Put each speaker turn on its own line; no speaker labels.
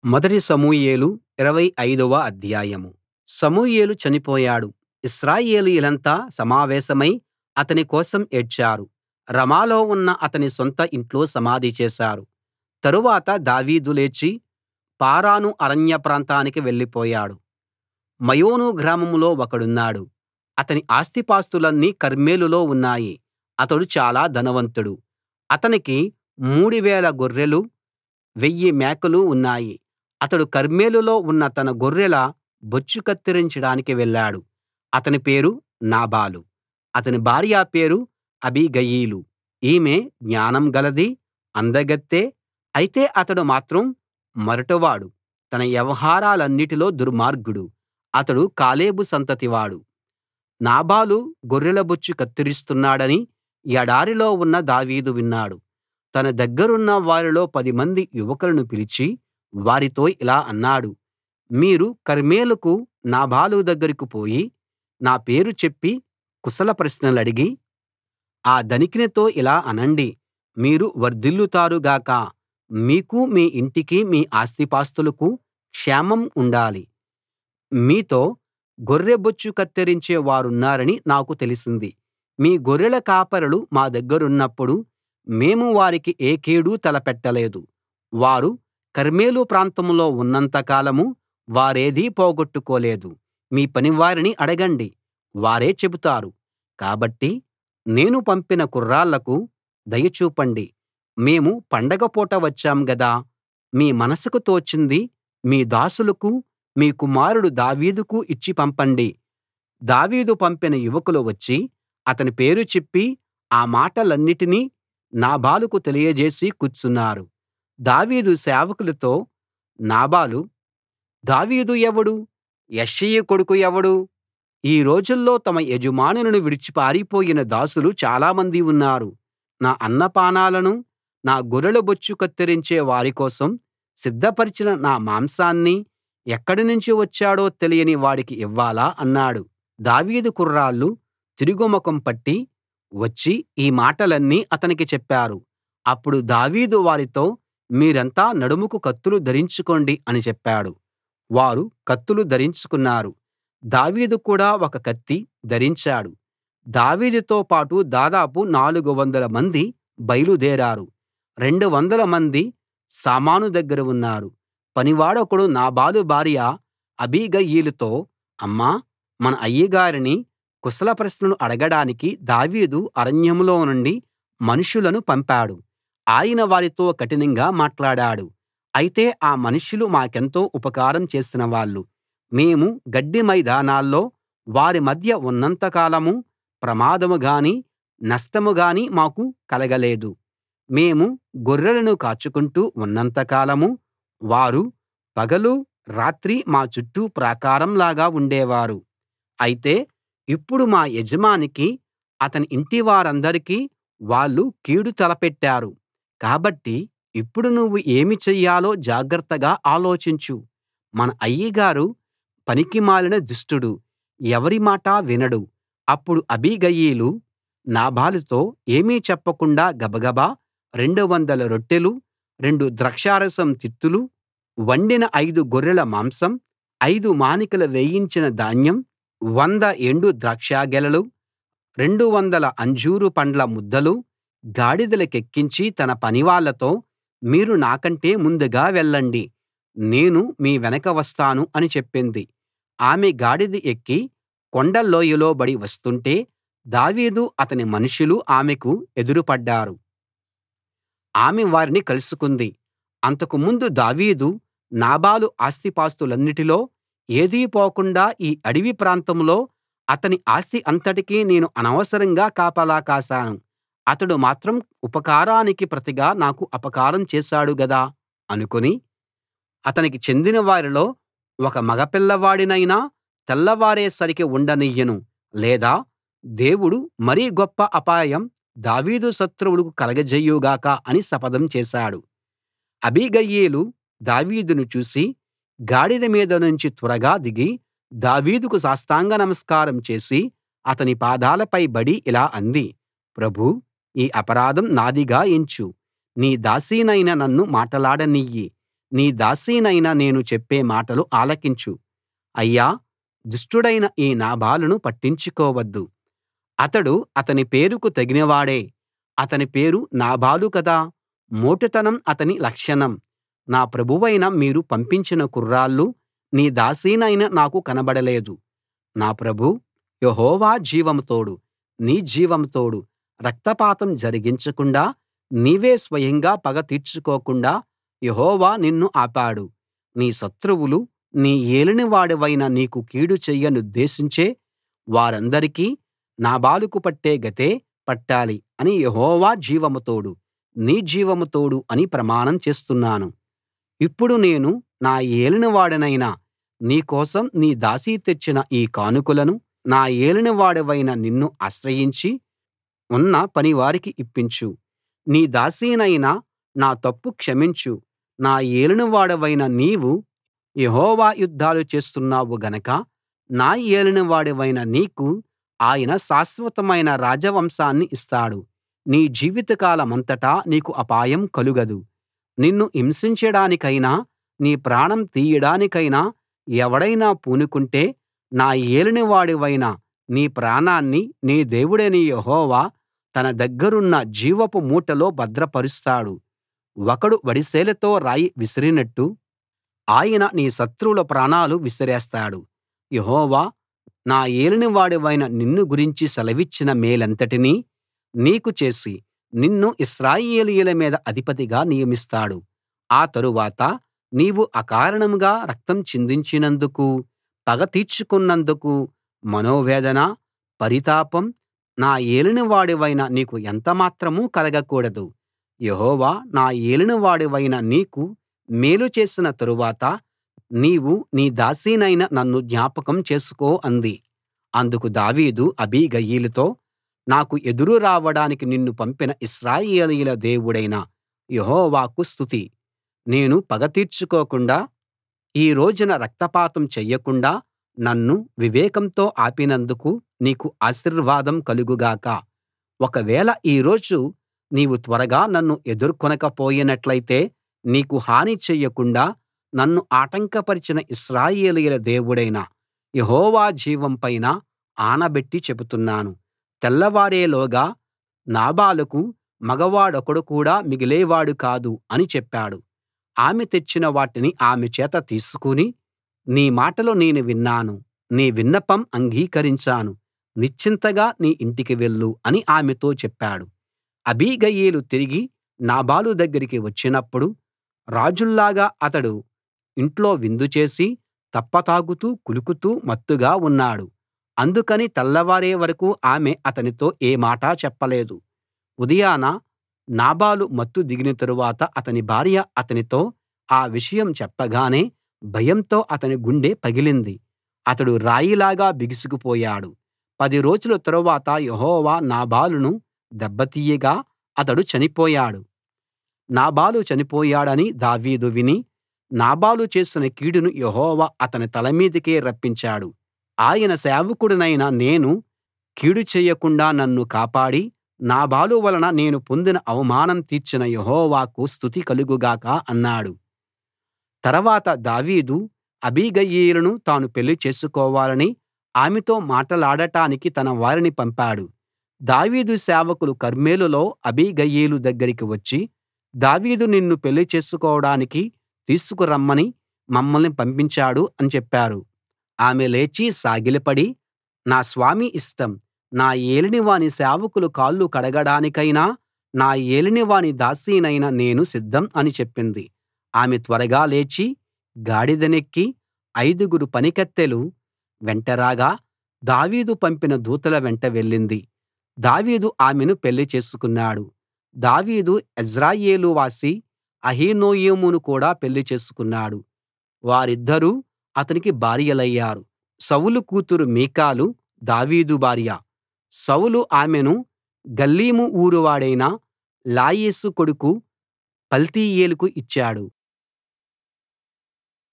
మొదటి సమూయేలు ఇరవై ఐదవ అధ్యాయం సమూయేలు చనిపోయాడు ఇశ్రాయేలీయులంతా సమావేశమై అతని కోసం ఏడ్చారు రమాలో ఉన్న అతని సొంత ఇంట్లో సమాధి చేశారు తరువాత దావీదు లేచి పారాను అరణ్య ప్రాంతానికి వెళ్ళిపోయాడు మాయోను గ్రామంలో ఒకడున్నాడు అతని ఆస్తిపాస్తులన్నీ కర్మెలులో ఉన్నాయి అతడు చాలా ధనవంతుడు అతనికి మూడువేల గొర్రెలు వెయ్యి మేకలు ఉన్నాయి అతడు కర్మెలులో ఉన్న తన గొర్రెల బొచ్చు కత్తిరించడానికి వెళ్ళాడు అతని పేరు నాబాలు అతని భార్య పేరు అబీగయీలు ఈమె జ్ఞానం గలదీ అందగత్తె అయితే అతడు మాత్రం మొరటువాడు తన వ్యవహారాలన్నిటిలో దుర్మార్గుడు అతడు కాలేబు సంతతివాడు నాబాలు గొర్రెల బొచ్చు కత్తిరిస్తున్నాడని ఎడారిలో ఉన్న దావీదు విన్నాడు తన దగ్గరున్న వారిలో పదిమంది యువకులను పిలిచి వారితో ఇలా అన్నాడు మీరు కర్మెలుకు నాబాలు దగ్గరికి పోయి నా పేరు చెప్పి కుశల ప్రశ్నలడిగి ఆ ధనికునితో ఇలా అనండి మీరు వర్ధిల్లుతారు గాక మీకూ మీ ఇంటికీ మీ ఆస్తిపాస్తులకూ క్షేమం ఉండాలి మీతో గొర్రె బొచ్చు కత్తిరించే వారున్నారని నాకు తెలిసింది మీ గొర్రెల కాపరులు మా దగ్గరున్నప్పుడు మేము వారికి ఏ కీడూ తలపెట్టలేదు వారు కర్మెలు ప్రాంతంలో ఉన్నంత కాలం వారేదీ పోగొట్టుకోలేదు మీ పనివారిని అడగండి వారే చెబుతారు కాబట్టి నేను పంపిన కుర్రాళ్ళకు దయ చూపండి మేము పండగ పూట వచ్చాం గదా మీ మనసుకు తోచింది మీ దాసులకు మీ కుమారుడు దావీదుకు ఇచ్చి పంపండి దావీదు పంపిన యువకులు వచ్చి అతని పేరు చెప్పి ఆ మాటలన్నిటినీ నాబాలుకు తెలియజేసి కూర్చున్నారు దావీదు సేవకులతో నాబాలు దావీదు ఎవడు యెష్షయి కొడుకు ఎవడు ఈ రోజుల్లో తమ యజమానులను విడిచి పారిపోయిన దాసులు చాలామంది ఉన్నారు నా అన్నపానాలను నా గొర్రెల బొచ్చు కత్తిరించే వారి కోసం సిద్ధపరచిన నా మాంసాన్ని ఎక్కడినుంచి వచ్చాడో తెలియని వాడికి ఇవ్వాలా అన్నాడు దావీదు కుర్రాళ్ళు తిరుగుముఖం పట్టి వచ్చి ఈ మాటలన్నీ అతనికి చెప్పారు అప్పుడు దావీదు వారితో మీరంతా నడుముకు కత్తులు ధరించుకోండి అని చెప్పాడు వారు కత్తులు ధరించుకున్నారు దావీదు కూడా ఒక కత్తి ధరించాడు దావీదుతో పాటు దాదాపు నాలుగు వందల మంది బయలుదేరారు రెండు వందల మంది సామాను దగ్గర ఉన్నారు పనివాడొకడు నాబాలు భార్య అబీగయీలుతో అమ్మా మన అయ్యగారిని కుశల ప్రశ్నలు అడగడానికి దావీదు అరణ్యంలో నుండి మనుషులను పంపాడు ఆయన వారితో కఠినంగా మాట్లాడాడు అయితే ఆ మనుష్యులు మాకెంతో ఉపకారం చేసిన వాళ్ళు మేము గడ్డి మైదానాల్లో వారి మధ్య ఉన్నంత కాలం ప్రమాదం గానీ నష్టం గానీ మాకు కలగలేదు మేము గొర్రెలను కాచుకుంటూ ఉన్నంత కాలం వారు పగలు రాత్రి మా చుట్టూ ప్రాకారంలాగా ఉండేవారు అయితే ఇప్పుడు మా యజమానికి అతని ఇంటివారందరికీ వాళ్ళు కీడు తలపెట్టారు కాబట్టి ఇప్పుడు నువ్వు ఏమి చెయ్యాలో జాగ్రత్తగా ఆలోచించు మన అయ్యగారు పనికిమాలిన దుష్టుడు ఎవరి మాటా వినడు అప్పుడు అబీగయీలు నాబాలుతో ఏమీ చెప్పకుండా గబగబా రెండు వందల రొట్టెలు రెండు ద్రాక్షారసం తిత్తులు వండిన ఐదు గొర్రెల మాంసం ఐదు మానికల వేయించిన ధాన్యం వంద ఎండు ద్రాక్షగెలలు రెండు వందల అంజూరు పండ్ల ముద్దలు గాడిదలకెక్కించి తన పనివాళ్ళతో మీరు నాకంటే ముందుగా వెళ్ళండి నేను మీ వెనక వస్తాను అని చెప్పింది ఆమె గాడిద ఎక్కి కొండ లోయలో బడి వస్తుంటే దావీదు అతని మనుషులు ఆమెకు ఎదురుపడ్డారు ఆమె వారిని కలుసుకుంది అంతకు ముందు దావీదు నాబాలు ఆస్తిపాస్తులన్నిటిలో ఏదీ పోకుండా ఈ అడవి ప్రాంతంలో అతని ఆస్తి అంతటికీ నేను అనవసరంగా కాపలా కాశాను అతడు మాత్రం ఉపకారానికి ప్రతిగా నాకు అపకారం చేశాడు గదా అనుకుని అతనికి చెందిన వారిలో ఒక మగ పిల్లవాడినైనా తెల్లవారేసరికి ఉండనియ్యను లేదా దేవుడు మరీ గొప్ప అపాయం దావీదు శత్రువులకు కలగజేయు గాక అని శపథం చేశాడు అబీగయీలు దావీదును చూసి గాడిద మీద నుంచి త్వరగా దిగి దావీదుకు సాష్టాంగ నమస్కారం చేసి అతని పాదాలపై బడి ఇలా అంది ప్రభూ ఈ అపరాధం నాదిగా ఎంచు నీ దాసినైన నన్ను మాటలాడనియ్యి నీ దాసినైన నేను చెప్పే మాటలు ఆలకించు అయ్యా దుష్టుడైన ఈ నాబాలును పట్టించుకోవద్దు అతడు అతని పేరుకు తగినవాడే అతని పేరు నాబాలు కదా మోటుతనం అతని లక్షణం నా ప్రభువైన మీరు పంపించిన కుర్రాళ్ళు నీ దాసినైన నాకు కనబడలేదు నా ప్రభూ యెహోవా జీవం తోడు నీ జీవం తోడు రక్తపాతం జరిగించకుండా నీవే స్వయంగా పగ తీర్చుకోకుండా యెహోవా నిన్ను ఆపాడు నీ శత్రువులు నీ ఏలినవాడివైన నీకు కీడు చెయ్యనుద్దేశించే వారందరికీ నాబాలుకు పట్టే గతే పట్టాలి అని యెహోవా జీవం తోడు నీ జీవం తోడు అని ప్రమాణం చేస్తున్నాను ఇప్పుడు నేను నా ఏలినవాడనైన నీ కోసం నీ దాసి తెచ్చిన ఈ కానుకలను నా ఏలినవాడవైన నిన్ను ఆశ్రయించి ఉన్న పనివారికి ఇప్పించు నీ దాసినైన నా తప్పు క్షమించు నా ఏలినవాడవైన నీవు యెహోవా యుద్ధాలు చేస్తున్నావు గనక నా ఏలినవాడివైన నీకు ఆయన శాశ్వతమైన రాజవంశాన్ని ఇస్తాడు నీ జీవితకాలమంతటా నీకు అపాయం కలుగదు నిన్ను హింసించడానికైనా నీ ప్రాణం తీయడానికైనా ఎవడైనా పూనుకుంటే నా ఏలినవాడివైన నీ ప్రాణాన్ని నీ దేవుడైన యెహోవా తన దగ్గరున్న జీవపు మూటలో భద్రపరుస్తాడు ఒకడు వడిసెలతో రాయి విసిరినట్టు ఆయన నీ శత్రువుల ప్రాణాలు విసిరేస్తాడు యెహోవా నా ఏలినవాడివైన నిన్ను గురించి సెలవిచ్చిన మేలంతటినీ నీకు చేసి నిన్ను ఇశ్రాయేలీయుల మీద అధిపతిగా నియమిస్తాడు ఆ తరువాత నీవు అకారణంగా రక్తం చిందించినందుకూ పగ తీర్చుకున్నందుకూ మనోవేదన పరితాపం నా ఏలినవాడివైన నీకు ఎంతమాత్రం కలగకూడదు యెహోవా నా ఏలినవాడివైన నీకు మేలు చేసిన తరువాత నీవు నీ దాసినైన నన్ను జ్ఞాపకం చేసుకో అంది అందుకు దావీదు అబీగయీలుతో నాకు ఎదురు రావడానికి నిన్ను పంపిన ఇశ్రాయేలీయుల దేవుడైన యెహోవాకు స్తుతి నేను పగ తీర్చుకోకుండా ఈ రోజున రక్తపాతం చెయ్యకుండా నన్ను వివేకంతో ఆపినందుకు నీకు ఆశీర్వాదం కలుగు గాక ఒకవేళ ఈ రోజు నీవు త్వరగా నన్ను ఎదుర్కొనకపోయినట్లయితే నీకు హాని చెయ్యకుండా నన్ను ఆటంకపరిచిన ఇశ్రాయేలీయుల దేవుడైన యెహోవా జీవం పైన ఆనబెట్టి చెబుతున్నాను తెల్లవారేలోగా నాబాలుకు మగవాడొకడు కూడా మిగిలేవాడు కాదు అని చెప్పాడు ఆమె తెచ్చిన వాటిని ఆమె చేత తీసుకుని నీ మాటలు నేను విన్నాను నీ విన్నపం అంగీకరించాను నిశ్చింతగా నీ ఇంటికి వెళ్ళు అని ఆమెతో చెప్పాడు అబీగయీలు తిరిగి నాబాలు దగ్గరికి వచ్చినప్పుడు రాజుల్లాగా అతడు ఇంట్లో విందు చేసి తప్పతాగుతూ కులుకుతూ మత్తుగా ఉన్నాడు అందుకని తెల్లవారే వరకూ ఆమె అతనితో ఏ మాటా చెప్పలేదు ఉదయాన నాబాలు మత్తు దిగిన తరువాత అతని భార్య అతనితో ఆ విషయం చెప్పగానే భయంతో అతని గుండె పగిలింది అతడు రాయిలాగా బిగుసుకుపోయాడు పది రోజుల తరువాత యెహోవా నాబాలును దెబ్బతీయగా అతడు చనిపోయాడు నాబాలు చనిపోయాడని దావీదు విని నాబాలు చేసిన కీడును యెహోవా అతని తల మీదికే రప్పించాడు ఆయన సేవకుడినైన నేను కీడు చేయకుండా నన్ను కాపాడి నాబాలు వలన నేను పొందిన అవమానం తీర్చిన యెహోవాకు స్తుతి కలుగు గాక అన్నాడు తర్వాత దావీదు అబీగయీలును తాను పెళ్లి చేసుకోవాలని ఆమెతో మాటలాడటానికి తన వారిని పంపాడు దావీదు సేవకులు కర్మెలులో అబీగయీలు దగ్గరికి వచ్చి దావీదు నిన్ను పెళ్లి చేసుకోవడానికి తీసుకురమ్మని మమ్మల్ని పంపించాడు అని చెప్పారు ఆమె లేచి సాగిలపడి నా స్వామి ఇష్టం నా ఏలినవాని సేవకులు కాళ్ళు కడగడానికైనా నా ఏలినవాని దాసినైన నేను సిద్ధం అని చెప్పింది ఆమె త్వరగా లేచి గాడిదనెక్కి ఐదుగురు పనికత్తెలు వెంట రాగా దావీదు పంపిన దూతల వెంట వెళ్ళింది దావీదు ఆమెను పెళ్లి చేసుకున్నాడు దావీదు యెజ్రెయేలు వాసి అహీనోయమును కూడా పెళ్లి చేసుకున్నాడు వారిద్దరూ అతనికి భార్యలయ్యారు సౌలు కూతురు మీకాలు దావీదు భార్య సౌలు ఆమెను గల్లీము ఊరువాడైన లాయీషు కొడుకు పల్తీయేలుకు ఇచ్చాడు